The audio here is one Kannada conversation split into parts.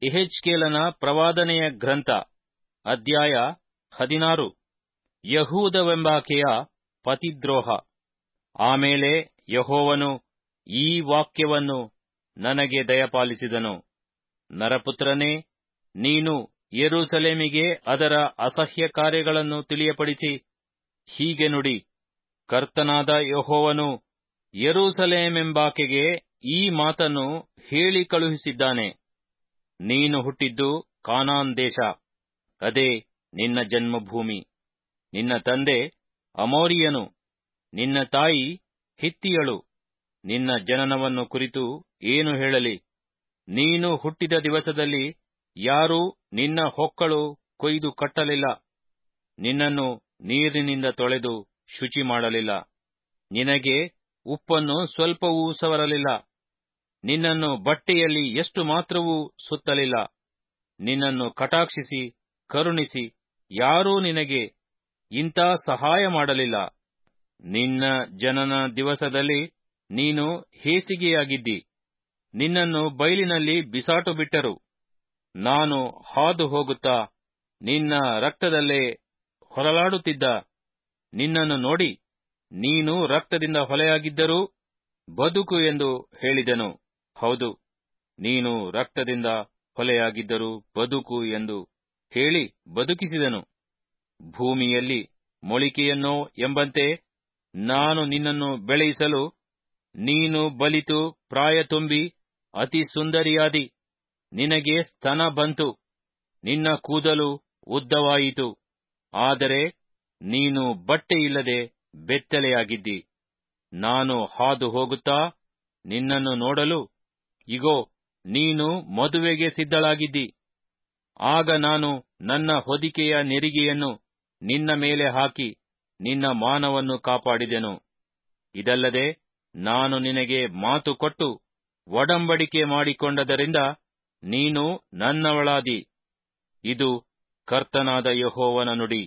ಎಹೆಚ್ಕೇಲನ ಪ್ರವಾದನೆಯ ಗ್ರಂಥ ಅಧ್ಯಾಯ ಹದಿನಾರು ಯಹೂದವೆಂಬಾಕೆಯ ಪತಿದ್ರೋಹ ಆಮೇಲೆ ಯಹೋವನು ಈ ವಾಕ್ಯವನ್ನು ನನಗೆ ದಯಪಾಲಿಸಿದನು ನರಪುತ್ರನೇ ನೀನು ಯೆರೂಸಲೇಮಿಗೆ ಅದರ ಅಸಹ್ಯ ಕಾರ್ಯಗಳನ್ನು ತಿಳಿಯಪಡಿಸಿ ಹೀಗೆ ನುಡಿ ಕರ್ತನಾದ ಯಹೋವನು ಯೆರೂಸಲೇಮೆಂಬಾಕೆಗೆ ಈ ಮಾತನ್ನು ಹೇಳಿ ಕಳುಹಿಸಿದ್ದಾನೆ ನೀನು ಹುಟ್ಟಿದ್ದು ಕಾನಾನ್ ದೇಶ ಅದೇ ನಿನ್ನ ಜನ್ಮಭೂಮಿ ನಿನ್ನ ತಂದೆ ಅಮೋರಿಯನು ನಿನ್ನ ತಾಯಿ ಹಿತ್ತಿಯಳು ನಿನ್ನ ಜನನವನ್ನು ಕುರಿತು ಏನು ಹೇಳಲಿ ನೀನು ಹುಟ್ಟಿದ ದಿವಸದಲ್ಲಿ ಯಾರೂ ನಿನ್ನ ಹೊಕ್ಕಳು ಕೊಯ್ದು ಕಟ್ಟಲಿಲ್ಲ ನಿನ್ನನ್ನು ನೀರಿನಿಂದ ತೊಳೆದು ಶುಚಿ ಮಾಡಲಿಲ್ಲ ನಿನಗೆ ಉಪ್ಪನ್ನು ಸ್ವಲ್ಪವೂ ಸವರಲಿಲ್ಲ ನಿನ್ನನ್ನು ಬಟ್ಟೆಯಲ್ಲಿ ಎಷ್ಟು ಮಾತ್ರವೂ ಸುತ್ತಲಿಲ್ಲ ನಿನ್ನನ್ನು ಕಟಾಕ್ಷಿಸಿ ಕರುಣಿಸಿ ಯಾರೂ ನಿನಗೆ ಇಂಥ ಸಹಾಯ ಮಾಡಲಿಲ್ಲ ನಿನ್ನ ಜನನ ದಿವಸದಲ್ಲಿ ನೀನು ಹೇಸಿಗೆಯಾಗಿದ್ದಿ ನಿನ್ನನ್ನು ಬಯಲಿನಲ್ಲಿ ಬಿಸಾಟು ಬಿಟ್ಟರು ನಾನು ಹಾದು ಹೋಗುತ್ತಾ ನಿನ್ನ ರಕ್ತದಲ್ಲೇ ಹೊರಲಾಡುತ್ತಿದ್ದ ನಿನ್ನನ್ನು ನೋಡಿ ನೀನು ರಕ್ತದಿಂದ ಹೊಲೆಯಾಗಿದ್ದರೂ ಬದುಕು ಎಂದು ಹೇಳಿದೆನು ಹೌದು ನೀನು ರಕ್ತದಿಂದ ಹೊಲೆಯಾಗಿದ್ದರೂ ಬದುಕು ಎಂದು ಹೇಳಿ ಬದುಕಿಸಿದನು ಭೂಮಿಯಲ್ಲಿ ಮೊಳಿಕೆಯನ್ನೋ ಎಂಬಂತೆ ನಾನು ನಿನ್ನನ್ನು ಬೆಳೆಯಿಸಲು ನೀನು ಬಲಿತು ಪ್ರಾಯ ತುಂಬಿ ಅತಿ ಸುಂದರಿಯಾದಿ ನಿನಗೆ ಸ್ತನ ಬಂತು ನಿನ್ನ ಕೂದಲು ಉದ್ದವಾಯಿತು ಆದರೆ ನೀನು ಬಟ್ಟೆಯಿಲ್ಲದೆ ಬೆತ್ತಲೆಯಾಗಿದ್ದಿ ನಾನು ಹಾದು ಹೋಗುತ್ತಾ ನಿನ್ನನ್ನು ನೋಡಲು ಇಗೋ ನೀನು ಮದುವೆಗೆ ಸಿದ್ಧಳಾಗಿದ್ದಿ ಆಗ ನಾನು ನನ್ನ ಹೊದಿಕೆಯ ನೆರಿಗೆಯನ್ನು ನಿನ್ನ ಮೇಲೆ ಹಾಕಿ ನಿನ್ನ ಮಾನವನ್ನು ಕಾಪಾಡಿದೆನು ಇದಲ್ಲದೆ ನಾನು ನಿನಗೆ ಮಾತು ಕೊಟ್ಟು ಒಡಂಬಡಿಕೆ ಮಾಡಿಕೊಂಡದರಿಂದ ನೀನು ನನ್ನವಳಾದಿ ಇದು ಕರ್ತನಾದ ಯಹೋವನ ನುಡಿ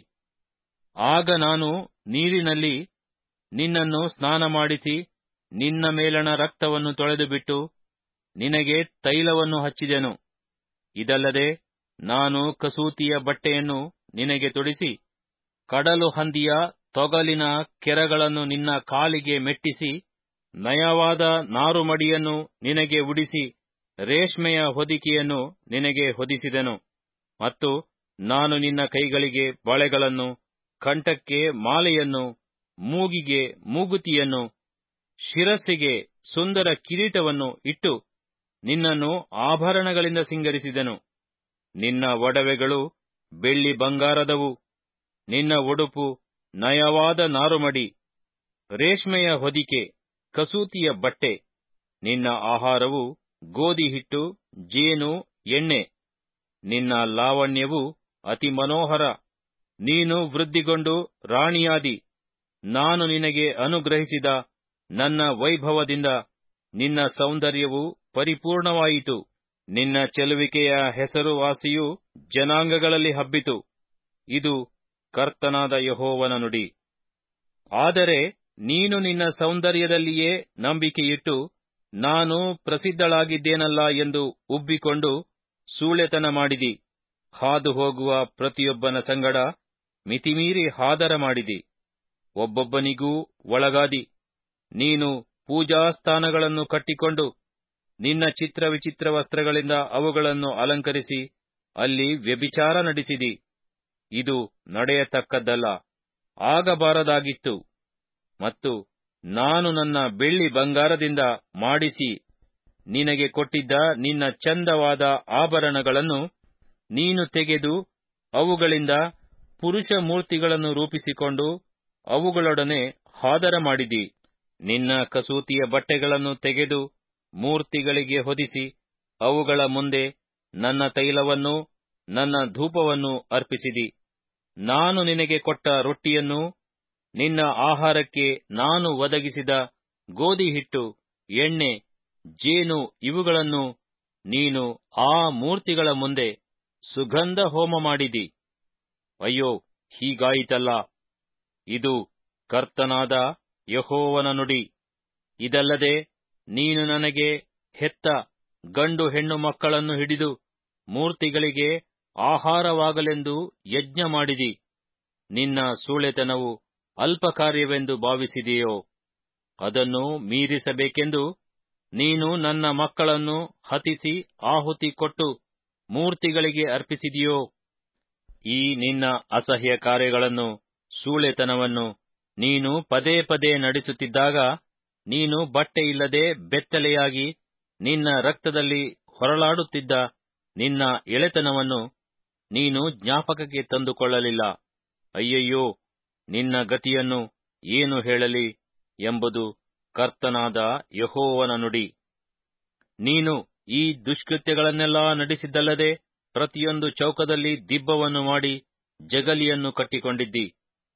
ಆಗ ನಾನು ನೀರಿನಲ್ಲಿ ನಿನ್ನನ್ನು ಸ್ನಾನ ಮಾಡಿಸಿ ನಿನ್ನ ಮೇಲಣ ರಕ್ತವನ್ನು ತೊಳೆದುಬಿಟ್ಟು ನಿನಗೆ ತೈಲವನ್ನು ಹಚ್ಚಿದೆನು ಇದಲ್ಲದೆ ನಾನು ಕಸೂತಿಯ ಬಟ್ಟೆಯನ್ನು ನಿನಗೆ ತೊಡಿಸಿ ಕಡಲು ಹಂದಿಯ ತೊಗಲಿನ ಕೆರಗಳನ್ನು ನಿನ್ನ ಕಾಲಿಗೆ ಮೆಟ್ಟಿಸಿ ನಯವಾದ ನಾರುಮಡಿಯನ್ನು ನಿನಗೆ ಉಡಿಸಿ ರೇಷ್ಮೆಯ ಹೊದಿಕೆಯನ್ನು ನಿನಗೆ ಹೊದಿಸಿದೆನು ಮತ್ತು ನಾನು ನಿನ್ನ ಕೈಗಳಿಗೆ ಬಳೆಗಳನ್ನು ಕಂಠಕ್ಕೆ ಮಾಲೆಯನ್ನು ಮೂಗಿಗೆ ಮೂಗುತಿಯನ್ನು ಶಿರಸ್ಸಿಗೆ ಸುಂದರ ಕಿರೀಟವನ್ನು ಇಟ್ಟು ನಿನ್ನನ್ನು ಆಭರಣಗಳಿಂದ ಸಿಂಗರಿಸಿದೆನು ನಿನ್ನ ಒಡವೆಗಳು ಬೆಳ್ಳಿ ಬಂಗಾರದವು ನಿನ್ನ ಉಡುಪು ನಯವಾದ ನಾರುಮಡಿ ರೇಷ್ಮೆಯ ಹೊದಿಕೆ ಕಸೂತಿಯ ಬಟ್ಟೆ ನಿನ್ನ ಆಹಾರವು ಗೋಧಿ ಹಿಟ್ಟು ಜೇನು ಎಣ್ಣೆ ನಿನ್ನ ಲಾವಣ್ಯವು ಅತಿ ಮನೋಹರ ನೀನು ವೃದ್ಧಿಗೊಂಡು ರಾಣಿಯಾದಿ ನಾನು ನಿನಗೆ ಅನುಗ್ರಹಿಸಿದ ನನ್ನ ವೈಭವದಿಂದ ನಿನ್ನ ಸೌಂದರ್ಯವು ಪರಿಪೂರ್ಣವಾಯಿತು ನಿನ್ನ ಚೆಲುವಿಕೆಯ ಹೆಸರುವಾಸಿಯು ಜನಾಂಗಗಳಲ್ಲಿ ಹಬ್ಬಿತು ಇದು ಕರ್ತನಾದ ಯಹೋವನ ನುಡಿ ಆದರೆ ನೀನು ನಿನ್ನ ಸೌಂದರ್ಯದಲ್ಲಿಯೇ ನಂಬಿಕೆಯಿಟ್ಟು ನಾನು ಪ್ರಸಿದ್ಧಳಾಗಿದ್ದೇನಲ್ಲ ಎಂದು ಉಬ್ಬಿಕೊಂಡು ಸೂಳೆತನ ಮಾಡಿದಿ ಹಾದು ಹೋಗುವ ಪ್ರತಿಯೊಬ್ಬನ ಸಂಗಡ ಮಿತಿಮೀರಿ ಹಾದರ ಮಾಡಿದಿ ಒಬ್ಬೊಬ್ಬನಿಗೂ ಒಳಗಾದಿ ನೀನು ಪೂಜಾಸ್ಥಾನಗಳನ್ನು ಕಟ್ಟಿಕೊಂಡು ನಿನ್ನ ಚಿತ್ರ ವಿಚಿತ್ರ ವಸ್ತ್ರಗಳಿಂದ ಅವುಗಳನ್ನು ಅಲಂಕರಿಸಿ ಅಲ್ಲಿ ವ್ಯಭಿಚಾರ ನಡೆಸಿದಿ ಇದು ನಡೆಯತಕ್ಕದ್ದಲ್ಲ ಆಗಬಾರದಾಗಿತ್ತು ಮತ್ತು ನಾನು ನನ್ನ ಬೆಳ್ಳಿ ಬಂಗಾರದಿಂದ ಮಾಡಿಸಿ ನಿನಗೆ ಕೊಟ್ಟಿದ್ದ ನಿನ್ನ ಚಂದವಾದ ಆಭರಣಗಳನ್ನು ನೀನು ತೆಗೆದು ಅವುಗಳಿಂದ ಪುರುಷ ಮೂರ್ತಿಗಳನ್ನು ರೂಪಿಸಿಕೊಂಡು ಅವುಗಳೊಡನೆ ಹಾದರ ಮಾಡಿದಿ ನಿನ್ನ ಕಸೂತಿಯ ಬಟ್ಟೆಗಳನ್ನು ತೆಗೆದು ಮೂರ್ತಿಗಳಿಗೆ ಹೊದಿಸಿ ಅವುಗಳ ಮುಂದೆ ನನ್ನ ತೈಲವನ್ನೂ ನನ್ನ ಧೂಪವನ್ನು ಅರ್ಪಿಸಿದಿ ನಾನು ನಿನಗೆ ಕೊಟ್ಟ ರೊಟ್ಟಿಯನ್ನು ನಿನ್ನ ಆಹಾರಕ್ಕೆ ನಾನು ಒದಗಿಸಿದ ಗೋಧಿ ಹಿಟ್ಟು ಎಣ್ಣೆ ಜೇನು ಇವುಗಳನ್ನು ನೀನು ಆ ಮೂರ್ತಿಗಳ ಮುಂದೆ ಸುಗಂಧ ಹೋಮ ಮಾಡಿದಿ ಅಯ್ಯೋ ಹೀಗಾಯಿತಲ್ಲ ಇದು ಕರ್ತನಾದ ಯಹೋವನ ನುಡಿ ಇದಲ್ಲದೆ ನೀನು ನನಗೆ ಹೆತ್ತ ಗಂಡು ಹೆಣ್ಣು ಮಕ್ಕಳನ್ನು ಹಿಡಿದು ಮೂರ್ತಿಗಳಿಗೆ ಆಹಾರವಾಗಲೆಂದು ಯಜ್ಞ ಮಾಡಿದಿ ನಿನ್ನ ಸೂಳೆತನವು ಅಲ್ಪ ಕಾರ್ಯವೆಂದು ಭಾವಿಸಿದೆಯೋ ಅದನ್ನು ಮೀರಿಸಬೇಕೆಂದು ನೀನು ನನ್ನ ಮಕ್ಕಳನ್ನು ಹತಿಸಿ ಆಹುತಿ ಕೊಟ್ಟು ಮೂರ್ತಿಗಳಿಗೆ ಅರ್ಪಿಸಿದೆಯೋ ಈ ನಿನ್ನ ಅಸಹ್ಯ ಕಾರ್ಯಗಳನ್ನು ಸೂಳೆತನವನ್ನು ನೀನು ಪದೇ ಪದೇ ನಡೆಸುತ್ತಿದ್ದಾಗ ನೀನು ಬಟ್ಟೆಯಿಲ್ಲದೆ ಬೆತ್ತಲೆಯಾಗಿ ನಿನ್ನ ರಕ್ತದಲ್ಲಿ ಹೊರಳಾಡುತ್ತಿದ್ದ ನಿನ್ನ ಎಳೆತನವನ್ನು ನೀನು ಜ್ಞಾಪಕಕ್ಕೆ ತಂದುಕೊಳ್ಳಲಿಲ್ಲ ಅಯ್ಯಯ್ಯೋ ನಿನ್ನ ಗತಿಯನ್ನು ಏನು ಹೇಳಲಿ ಎಂಬುದು ಕರ್ತನಾದ ಯಹೋವನ ನುಡಿ ನೀನು ಈ ದುಷ್ಕೃತ್ಯಗಳನ್ನೆಲ್ಲಾ ನಡೆಸಿದ್ದಲ್ಲದೆ ಪ್ರತಿಯೊಂದು ಚೌಕದಲ್ಲಿ ದಿಬ್ಬವನ್ನು ಮಾಡಿ ಜಗಲಿಯನ್ನು ಕಟ್ಟಿಕೊಂಡಿದ್ದಿ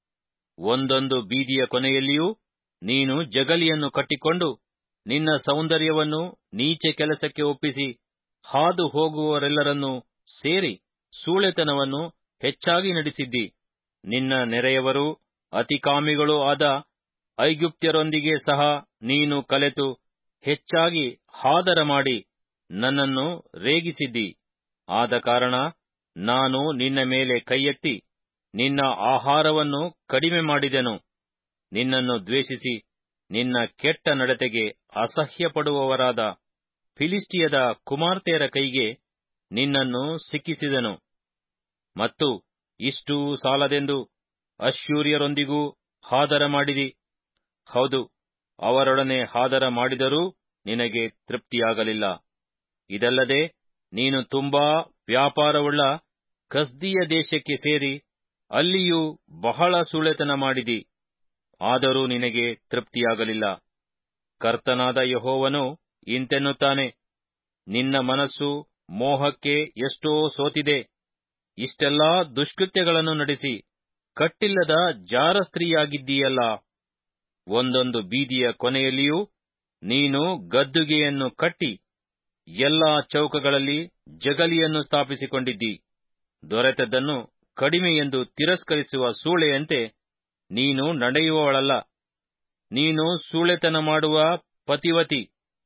ಒಂದೊಂದು ಬೀದಿಯ ಕೊನೆಯಲ್ಲಿಯೂ ನೀನು ಜಗಲಿಯನ್ನು ಕಟ್ಟಿಕೊಂಡು ನಿನ್ನ ಸೌಂದರ್ಯವನ್ನು ನೀಚೆ ಕೆಲಸಕ್ಕೆ ಒಪ್ಪಿಸಿ ಹಾದು ಹೋಗುವವರೆಲ್ಲರನ್ನೂ ಸೇರಿ ಸೂಳೆತನವನ್ನು ಹೆಚ್ಚಾಗಿ ನಡೆಸಿದ್ದಿ ನಿನ್ನ ನೆರೆಯವರೂ ಅತಿಕಾಮಿಗಳೂ ಆದ ಐಗುಪ್ತ್ಯರೊಂದಿಗೆ ಸಹ ನೀನು ಕಲೆತು ಹೆಚ್ಚಾಗಿ ಹಾದರ ಮಾಡಿ ನನ್ನನ್ನು ರೇಗಿಸಿದ್ದಿ ಆದ ಕಾರಣ ನಾನು ನಿನ್ನ ಮೇಲೆ ಕೈಯೆತ್ತಿ ನಿನ್ನ ಆಹಾರವನ್ನು ಕಡಿಮೆ ಮಾಡಿದೆನು ನಿನ್ನನ್ನು ದ್ವೇಷಿಸಿ ನಿನ್ನ ಕೆಟ್ಟ ನಡತೆಗೆ ಅಸಹ್ಯಪಡುವವರಾದ ಫಿಲಿಸ್ಟಿಯದ ಕುಮಾರ್ತೆಯರ ಕೈಗೆ ನಿನ್ನನ್ನು ಸಿಕ್ಕಿಸಿದನು ಮತ್ತು ಇಷ್ಟೂ ಸಾಲದೆಂದು ಅಶ್ಶೂರ್ಯರೊಂದಿಗೂ ಹಾದರ ಮಾಡಿದಿ ಹೌದು ಅವರೊಡನೆ ಹಾದರ ಮಾಡಿದರೂ ನಿನಗೆ ತೃಪ್ತಿಯಾಗಲಿಲ್ಲ ಇದಲ್ಲದೆ ನೀನು ತುಂಬಾ ವ್ಯಾಪಾರವುಳ್ಳ ಕಸ್ದಿಯ ದೇಶಕ್ಕೆ ಸೇರಿ ಅಲ್ಲಿಯೂ ಬಹಳ ಸುಳೆತನ ಮಾಡಿದಿ ಆದರೂ ನಿನಗೆ ತೃಪ್ತಿಯಾಗಲಿಲ್ಲ ಕರ್ತನಾದ ಯಹೋವನು ಇಂತೆನ್ನುತ್ತಾನೆ ನಿನ್ನ ಮನಸ್ಸು ಮೋಹಕ್ಕೆ ಎಷ್ಟೋ ಸೋತಿದೆ ಇಷ್ಟೆಲ್ಲಾ ದುಷ್ಕೃತ್ಯಗಳನ್ನು ನಡೆಸಿ ಕಟ್ಟಿಲ್ಲದ ಜಾರ ಸ್ತ್ರೀಯಾಗಿದ್ದೀಯಲ್ಲ ಒಂದೊಂದು ಬೀದಿಯ ಕೊನೆಯಲ್ಲಿಯೂ ನೀನು ಗದ್ದುಗೆಯನ್ನು ಕಟ್ಟಿ ಎಲ್ಲಾ ಚೌಕಗಳಲ್ಲಿ ಜಗಲಿಯನ್ನು ಸ್ಥಾಪಿಸಿಕೊಂಡಿದ್ದಿ ದೊರೆತದ್ದನ್ನು ಕಡಿಮೆ ಎಂದು ತಿರಸ್ಕರಿಸುವ ಸೂಳೆಯಂತೆ ನೀನು ನಡೆಯುವವಳಲ್ಲ ನೀನು ಸೂಳೆತನ ಮಾಡುವ ಪತಿವತಿ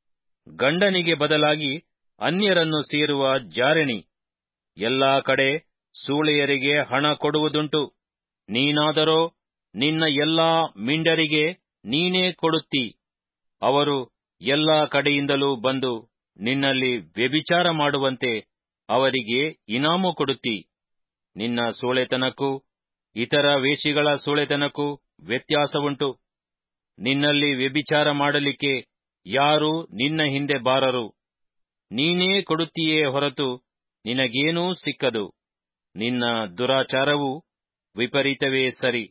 ಗಂಡನಿಗೆ ಬದಲಾಗಿ ಅನ್ಯರನ್ನು ಸೇರುವ ಜಾರಿಣಿ ಎಲ್ಲಾ ಕಡೆ ಸೂಳೆಯರಿಗೆ ಹಣ ಕೊಡುವುದುಂಟು ನೀನಾದರೋ ನಿನ್ನ ಎಲ್ಲಾ ಮಿಂಡರಿಗೆ ನೀನೇ ಕೊಡುತ್ತಿ ಅವರು ಎಲ್ಲಾ ಕಡೆಯಿಂದಲೂ ಬಂದು ನಿನ್ನಲ್ಲಿ ವ್ಯಭಿಚಾರ ಮಾಡುವಂತೆ ಅವರಿಗೆ ಇನಾಮು ಕೊಡುತ್ತಿ ನಿನ್ನ ಸೂಳೆತನಕ್ಕೂ ಇತರ ವೇಷಿಗಳ ಸೂಳೆತನಕ್ಕೂ ವ್ಯತ್ಯಾಸವುಂಟು ನಿನ್ನಲ್ಲಿ ವ್ಯಭಿಚಾರ ಮಾಡಲಿಕ್ಕೆ ಯಾರೂ ನಿನ್ನ ಹಿಂದೆ ಬಾರರು ನೀನೇ ಕೊಡುತ್ತೀಯೇ ಹೊರತು ನಿನಗೇನೂ ಸಿಕ್ಕದು ನಿನ್ನ ದುರಾಚಾರವು ವಿಪರೀತವೇ ಸರಿ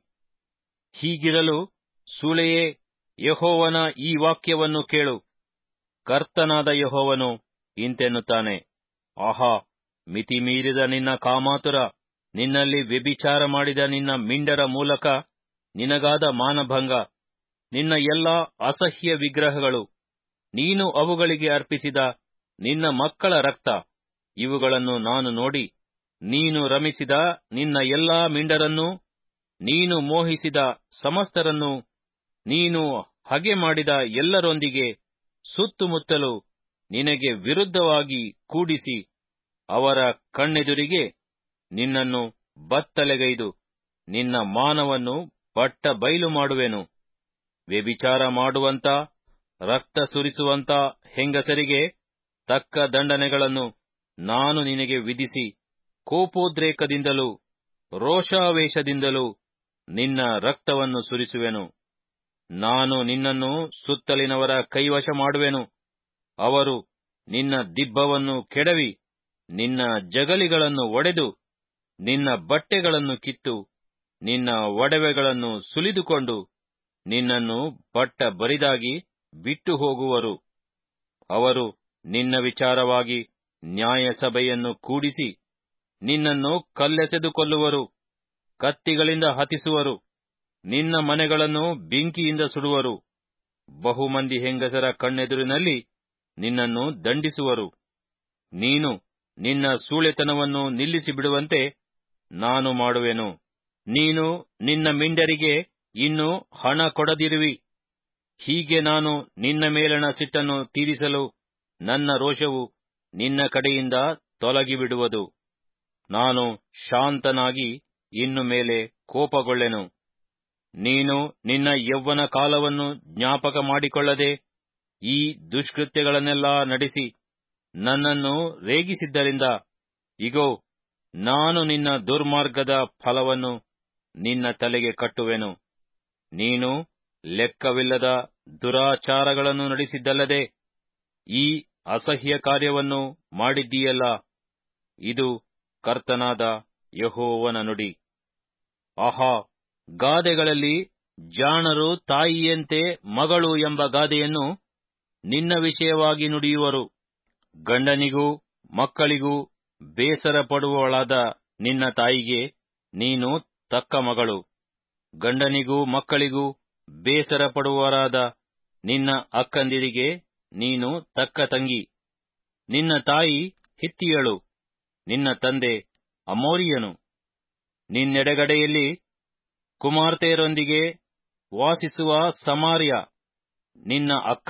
ಹೀಗಿರಲು ಸೂಳೆಯೇ ಯಹೋವನ ಈ ವಾಕ್ಯವನ್ನು ಕೇಳು ಕರ್ತನಾದ ಯಹೋವನು ಇಂತೆನ್ನುತ್ತಾನೆ ಆಹಾ ಮಿತಿಮೀರಿದ ನಿನ್ನ ಕಾಮಾತುರ ನಿನ್ನಲ್ಲಿ ವ್ಯಭಿಚಾರ ಮಾಡಿದ ನಿನ್ನ ಮಿಂಡರ ಮೂಲಕ ನಿನಗಾದ ಮಾನಭಂಗ ನಿನ್ನ ಎಲ್ಲಾ ಅಸಹ್ಯ ವಿಗ್ರಹಗಳು ನೀನು ಅವುಗಳಿಗೆ ಅರ್ಪಿಸಿದ ನಿನ್ನ ಮಕ್ಕಳ ರಕ್ತ ಇವುಗಳನ್ನು ನಾನು ನೋಡಿ ನೀನು ರಮಿಸಿದ ನಿನ್ನ ಎಲ್ಲಾ ಮಿಂಡರನ್ನೂ ನೀನು ಮೋಹಿಸಿದ ಸಮಸ್ತರನ್ನೂ ನೀನು ಹಗೆ ಮಾಡಿದ ಎಲ್ಲರೊಂದಿಗೆ ಸುತ್ತುಮುತ್ತಲು ನಿನಗೆ ವಿರುದ್ಧವಾಗಿ ಕೂಡಿಸಿ ಅವರ ಕಣ್ಣೆದುರಿಗೆ ನಿನ್ನನ್ನು ಬತ್ತಲೆಗೈದು ನಿನ್ನ ಮಾನವನ್ನು ಬಟ್ಟ ಬಯಲು ಮಾಡುವೆನು ವ್ಯಭಿಚಾರ ಮಾಡುವಂತ ರಕ್ತ ಸುರಿಸುವಂತ ಹೆಂಗಸರಿಗೆ ತಕ್ಕ ದಂಡನೆಗಳನ್ನು ನಾನು ನಿನಗೆ ವಿಧಿಸಿ ಕೋಪೋದ್ರೇಕದಿಂದಲೂ ರೋಷಾವೇಶದಿಂದಲೂ ನಿನ್ನ ರಕ್ತವನ್ನು ಸುರಿಸುವೆನು ನಾನು ನಿನ್ನನ್ನು ಸುತ್ತಲಿನವರ ಕೈವಶ ಮಾಡುವೆನು ಅವರು ನಿನ್ನ ದಿಬ್ಬವನ್ನು ಕೆಡವಿ ನಿನ್ನ ಜಗಲಿಗಳನ್ನು ಒಡೆದು ನಿನ್ನ ಬಟ್ಟೆಗಳನ್ನು ಕಿತ್ತು ನಿನ್ನ ಒಡವೆಗಳನ್ನು ಸುಲಿದುಕೊಂಡು ನಿನ್ನನ್ನು ಬಟ್ಟ ಬರಿದಾಗಿ ಬಿಟ್ಟು ಹೋಗುವರು ಅವರು ನಿನ್ನ ವಿಚಾರವಾಗಿ ನ್ಯಾಯಸಭೆಯನ್ನು ಕೂಡಿಸಿ ನಿನ್ನನ್ನು ಕಲ್ಲೆಸೆದು ಕೊಲ್ಲುವರು ಕತ್ತಿಗಳಿಂದ ಹತಿಸುವರು ನಿನ್ನ ಮನೆಗಳನ್ನು ಬೆಂಕಿಯಿಂದ ಸುಡುವರು ಬಹುಮಂದಿ ಹೆಂಗಸರ ಕಣ್ಣೆದುರಿನಲ್ಲಿ ನಿನ್ನನ್ನು ದಂಡಿಸುವರು ನೀನು ನಿನ್ನ ಸೂಳೆತನವನ್ನು ನಿಲ್ಲಿಸಿ ಬಿಡುವಂತೆ ನಾನು ಮಾಡುವೆನು ನೀನು ನಿನ್ನ ಮಿಂಡರಿಗೆ ಇನ್ನು ಹಣ ಕೊಡದಿರುವಿ ಹೀಗೆ ನಾನು ನಿನ್ನ ಮೇಲಣ ಸಿಟ್ಟನ್ನು ತೀರಿಸಲು ನನ್ನ ರೋಷವು ನಿನ್ನ ಕಡೆಯಿಂದ ತೊಲಗಿಬಿಡುವುದು ನಾನು ಶಾಂತನಾಗಿ ಇನ್ನು ಮೇಲೆ ಕೋಪಗೊಳ್ಳೆನು ನೀನು ನಿನ್ನ ಯೌವನ ಕಾಲವನ್ನು ಜ್ಞಾಪಕ ಮಾಡಿಕೊಳ್ಳದೆ ಈ ದುಷ್ಕೃತ್ಯಗಳನ್ನೆಲ್ಲ ನಡೆಸಿ ನನ್ನನ್ನು ರೇಗಿಸಿದ್ದರಿಂದ ಇಗೋ ನಾನು ನಿನ್ನ ದುರ್ಮಾರ್ಗದ ಫಲವನ್ನು ನಿನ್ನ ತಲೆಗೆ ಕಟ್ಟುವೆನು ನೀನು ಲೆಕ್ಕವಿಲ್ಲದ ದುರಾಚಾರಗಳನ್ನು ನಡೆಸಿದ್ದಲ್ಲದೆ ಈ ಅಸಹ್ಯ ಕಾರ್ಯವನ್ನು ಮಾಡಿದ್ದೀಯಲ್ಲ ಇದು ಕರ್ತನಾದ ಯಹೋವನ ನುಡಿ ಆಹಾ ಗಾದೆಗಳಲ್ಲಿ ಜಾಣರು ತಾಯಿಯಂತೆ ಮಗಳು ಎಂಬ ಗಾದೆಯನ್ನು ನಿನ್ನ ವಿಷಯವಾಗಿ ನುಡಿಯುವರು ಗಂಡನಿಗೂ ಮಕ್ಕಳಿಗೂ ಬೇಸರ ಪಡುವವಳಾದ ನಿನ್ನ ತಾಯಿಗೆ ನೀನು ತಕ್ಕ ಮಗಳು ಗಂಡನಿಗೂ ಮಕ್ಕಳಿಗೂ ಬೇಸರ ಪಡುವವರಾದ ನಿನ್ನ ಅಕ್ಕಂದಿರಿಗೆ ನೀನು ತಕ್ಕ ತಂಗಿ ನಿನ್ನ ತಾಯಿ ಹಿತ್ತಿಯಳು ನಿನ್ನ ತಂದೆ ಅಮೋರಿಯನು ನಿನ್ನೆಡೆಗಡೆಯಲ್ಲಿ ಕುಮಾರ್ತೆಯರೊಂದಿಗೆ ವಾಸಿಸುವ ಸಮಾರ್ಯ ನಿನ್ನ ಅಕ್ಕ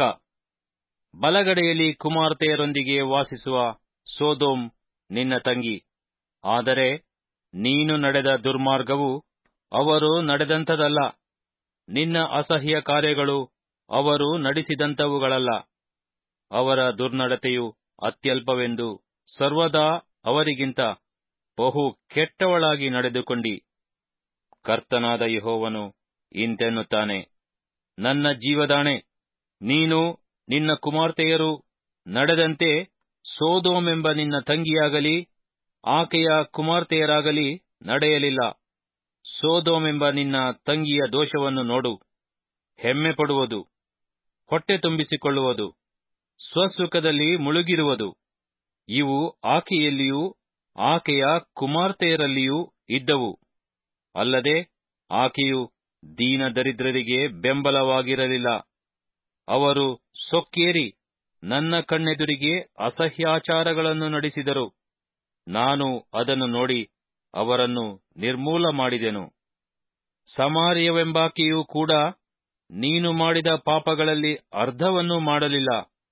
ಬಲಗಡೆಯಲ್ಲಿ ಕುಮಾರ್ತೆಯರೊಂದಿಗೆ ವಾಸಿಸುವ ಸೋದೋಮ್ ನಿನ್ನ ತಂಗಿ ಆದರೆ ನೀನು ನಡೆದ ದುರ್ಮಾರ್ಗವು ಅವರು ನಡೆದಂಥದಲ್ಲ ನಿನ್ನ ಅಸಹ್ಯ ಕಾರ್ಯಗಳು ಅವರು ನಡೆಸಿದಂಥವುಗಳಲ್ಲ ಅವರ ದುರ್ನಡತೆಯು ಅತ್ಯಲ್ಪವೆಂದು ಸರ್ವದಾ ಅವರಿಗಿಂತ ಬಹು ಕೆಟ್ಟವಳಾಗಿ ನಡೆದುಕೊಂಡಿ ಕರ್ತನಾದ ಯಹೋವನು ಇಂತೆನ್ನುತ್ತಾನೆ ನನ್ನ ಜೀವದಾಣೆ ನೀನು ನಿನ್ನ ಕುಮಾರ್ತೆಯರು ನಡೆದಂತೆ ಸೋದೋಮೆಂಬ ನಿನ್ನ ತಂಗಿಯಾಗಲಿ ಆಕೆಯ ಕುಮಾರ್ತೆಯರಾಗಲಿ ನಡೆಯಲಿಲ್ಲ ಸೋದೋಮೆಂಬ ನಿನ್ನ ತಂಗಿಯ ದೋಷವನ್ನು ನೋಡು ಹೆಮ್ಮೆ ಪಡುವುದು ಹೊಟ್ಟೆ ತುಂಬಿಸಿಕೊಳ್ಳುವುದು ಸ್ವಸುಖದಲ್ಲಿ ಮುಳುಗಿರುವುದು ಇವು ಆಕೆಯಲ್ಲಿಯೂ ಆಕೆಯ ಕುಮಾರ್ತೆಯರಲ್ಲಿಯೂ ಇದ್ದವು ಅಲ್ಲದೆ ಆಕೆಯು ದೀನ ದರಿದ್ರರಿಗೆ ಬೆಂಬಲವಾಗಿರಲಿಲ್ಲ ಅವರು ಸೊಕ್ಕೇರಿ ನನ್ನ ಕಣ್ಣೆದುರಿಗೆ ಅಸಹ್ಯಾಚಾರಗಳನ್ನು ನಡೆಸಿದರು ನಾನು ಅದನ್ನು ನೋಡಿ ಅವರನ್ನು ನಿರ್ಮೂಲ ಮಾಡಿದೆನು ಸಮಾರ್ಯವೆಂಬಾಕೆಯೂ ಕೂಡ ನೀನು ಮಾಡಿದ ಪಾಪಗಳಲ್ಲಿ ಅರ್ಧವನ್ನೂ ಮಾಡಲಿಲ್ಲ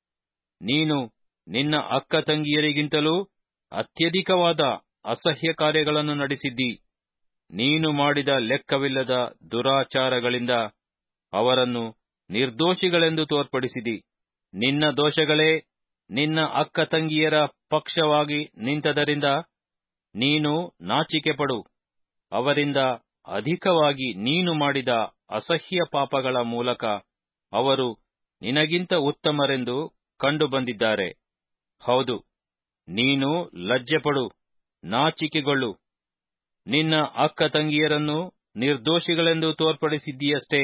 ನೀನು ನಿನ್ನ ಅಕ್ಕ ತಂಗಿಯರಿಗಿಂತಲೂ ಅತ್ಯಧಿಕವಾದ ಅಸಹ್ಯ ಕಾರ್ಯಗಳನ್ನು ನಡೆಸಿದ್ದಿ ನೀನು ಮಾಡಿದ ಲೆಕ್ಕವಿಲ್ಲದ ದುರಾಚಾರಗಳಿಂದ ಅವರನ್ನು ನಿರ್ದೋಷಿಗಳೆಂದು ತೋರ್ಪಡಿಸಿದಿ ನಿನ್ನ ದೋಷಗಳೇ ನಿನ್ನ ಅಕ್ಕ ತಂಗಿಯರ ಪಕ್ಷವಾಗಿ ನಿಂತದರಿಂದ ನೀನು ನಾಚಿಕೆಪಡು ಅವರಿಂದ ಅಧಿಕವಾಗಿ ನೀನು ಮಾಡಿದ ಅಸಹ್ಯ ಪಾಪಗಳ ಮೂಲಕ ಅವರು ನಿನಗಿಂತ ಉತ್ತಮರೆಂದು ಕಂಡುಬಂದಿದ್ದಾರೆ ಹೌದು ನೀನು ಲಜ್ಜೆಪಡು ನಾಚಿಕೆಗೊಳ್ಳು ನಿನ್ನ ಅಕ್ಕ ತಂಗಿಯರನ್ನು ನಿರ್ದೋಷಿಗಳೆಂದು ತೋರ್ಪಡಿಸಿದ್ದೀಯಷ್ಟೇ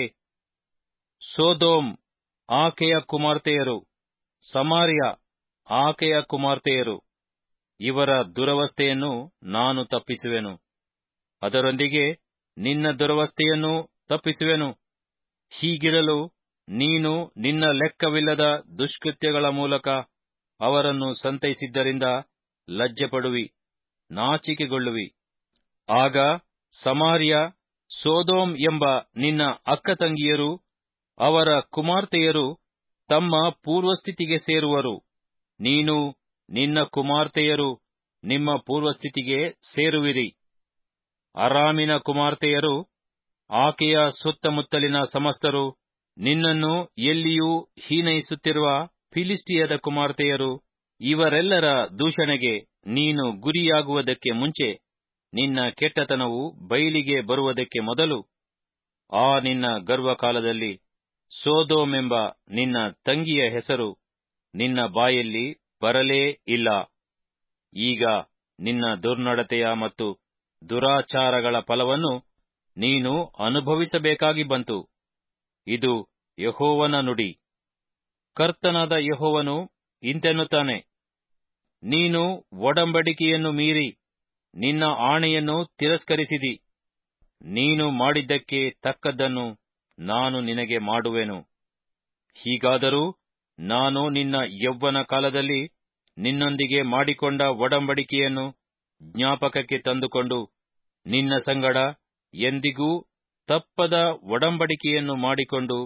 ಸೋದೋಮ್ ಆಕೆಯ ಕುಮಾರ್ತೆಯರು ಸಮಾರ್ಯ ಆಕೆಯ ಕುಮಾರ್ತೆಯರು ಇವರ ದುರವಸ್ಥೆಯನ್ನು ನಾನು ತಪ್ಪಿಸುವೆನು ಅದರೊಂದಿಗೆ ನಿನ್ನ ದುರವಸ್ಥೆಯನ್ನೂ ತಪ್ಪಿಸುವೆನು ಹೀಗಿರಲು ನೀನು ನಿನ್ನ ಲೆಕ್ಕವಿಲ್ಲದ ದುಷ್ಕೃತ್ಯಗಳ ಮೂಲಕ ಅವರನ್ನು ಸಂತೈಸಿದ್ದರಿಂದ ಲಜ್ಜೆಪಡುವಿ ನಾಚಿಕೆಗೊಳ್ಳುವಿ ಆಗ ಸಮಾರ್ಯ ಸೋದೋಮ್ ಎಂಬ ನಿನ್ನ ಅಕ್ಕ ತಂಗಿಯರು ಅವರ ಕುಮಾರ್ತೆಯರು ತಮ್ಮ ಪೂರ್ವಸ್ಥಿತಿಗೆ ಸೇರುವರು ನೀನು ನಿನ್ನ ಕುಮಾರ್ತೆಯರು ನಿಮ್ಮ ಪೂರ್ವಸ್ಥಿತಿಗೆ ಸೇರುವಿರಿ ಅರಾಮಿನ ಕುಮಾರ್ತೆಯರು ಆಕೆಯ ಸುತ್ತಮುತ್ತಲಿನ ಸಮಸ್ತರು ನಿನ್ನನ್ನು ಎಲ್ಲಿಯೂ ಹೀನೈಸುತ್ತಿರುವ ಫಿಲಿಸ್ಟಿಯದ ಕುಮಾರ್ತೆಯರು ಇವರೆಲ್ಲರ ದೂಷಣೆಗೆ ನೀನು ಗುರಿಯಾಗುವುದಕ್ಕೆ ಮುಂಚೆ ನಿನ್ನ ಕೆಟ್ಟತನವು ಬಯಲಿಗೆ ಬರುವುದಕ್ಕೆ ಮೊದಲು ಆ ನಿನ್ನ ಗರ್ವಕಾಲದಲ್ಲಿ ಸೋದೋಮೆಂಬ ನಿನ್ನ ತಂಗಿಯ ಹೆಸರು ನಿನ್ನ ಬಾಯಲ್ಲಿ ಬರಲೇ ಇಲ್ಲ ಈಗ ನಿನ್ನ ದುರ್ನಡತೆಯ ಮತ್ತು ದುರಾಚಾರಗಳ ಫಲವನ್ನು ನೀನು ಅನುಭವಿಸಬೇಕಾಗಿ ಬಂತು ಇದು ಯಹೋವನ ನುಡಿ ಕರ್ತನಾದ ಯಹೋವನು ಇಂತೆನ್ನುತ್ತಾನೆ ನೀನು ಒಡಂಬಡಿಕೆಯನ್ನು ಮೀರಿ ನಿನ್ನ ಆಣೆಯನ್ನು ತಿರಸ್ಕರಿಸಿದಿ ನೀನು ಮಾಡಿದ್ದಕ್ಕೆ ತಕ್ಕದ್ದನ್ನು ನಾನು ನಿನಗೆ ಮಾಡುವೆನು ಹೀಗಾದರೂ ನಾನು ನಿನ್ನ ಯೌವನ ಕಾಲದಲ್ಲಿ ನಿನ್ನೊಂದಿಗೆ ಮಾಡಿಕೊಂಡ ಒಡಂಬಡಿಕೆಯನ್ನು ಜ್ಞಾಪಕಕ್ಕೆ ತಂದುಕೊಂಡು ನಿನ್ನ ಸಂಗಡ ಎಂದಿಗೂ ತಪ್ಪದ ಒಡಂಬಡಿಕೆಯನ್ನು ಮಾಡಿಕೊಂಡು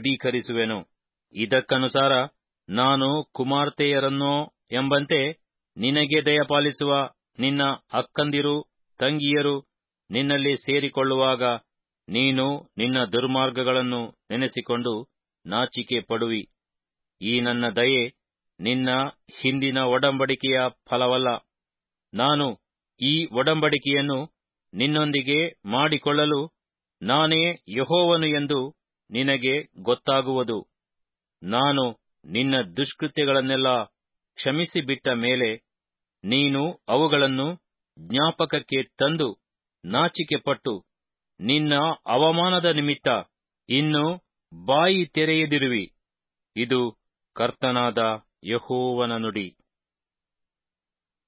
ದೃಢೀಕರಿಸುವೆನು ಇದಕ್ಕನುಸಾರ ನಾನು ಕುಮಾರ್ತೆಯರನ್ನೋ ಎಂಬಂತೆ ನಿನಗೆ ದಯಪಾಲಿಸುವ ನಿನ್ನ ಅಕ್ಕಂದಿರು ತಂಗಿಯರು ನಿನ್ನಲ್ಲಿ ಸೇರಿಕೊಳ್ಳುವಾಗ ನೀನು ನಿನ್ನ ದುರ್ಮಾರ್ಗಗಳನ್ನು ನೆನೆಸಿಕೊಂಡು ನಾಚಿಕೆ ಪಡುವಿ ಈ ನನ್ನ ದಯೆ ನಿನ್ನ ಹಿಂದಿನ ಒಡಂಬಡಿಕೆಯ ಫಲವಲ್ಲ ನಾನು ಈ ಒಡಂಬಡಿಕೆಯನ್ನು ನಿನ್ನೊಂದಿಗೆ ಮಾಡಿಕೊಳ್ಳಲು ನಾನೇ ಯಹೋವನು ಎಂದು ನಿನಗೆ ಗೊತ್ತಾಗುವುದು ನಾನು ನಿನ್ನ ದುಷ್ಕೃತ್ಯಗಳನ್ನೆಲ್ಲ ಕ್ಷಮಿಸಿಬಿಟ್ಟ ಮೇಲೆ ನೀನು ಅವುಗಳನ್ನು ಜ್ಞಾಪಕಕ್ಕೆ ತಂದು ನಾಚಿಕೆಪಟ್ಟು ನಿನ್ನ ಅವಮಾನದ ನಿಮಿತ್ತ ಇನ್ನು ಬಾಯಿ ತೆರೆಯದಿರುವಿ ಇದು ಕರ್ತನಾದ ಯಹೋವನ ನುಡಿ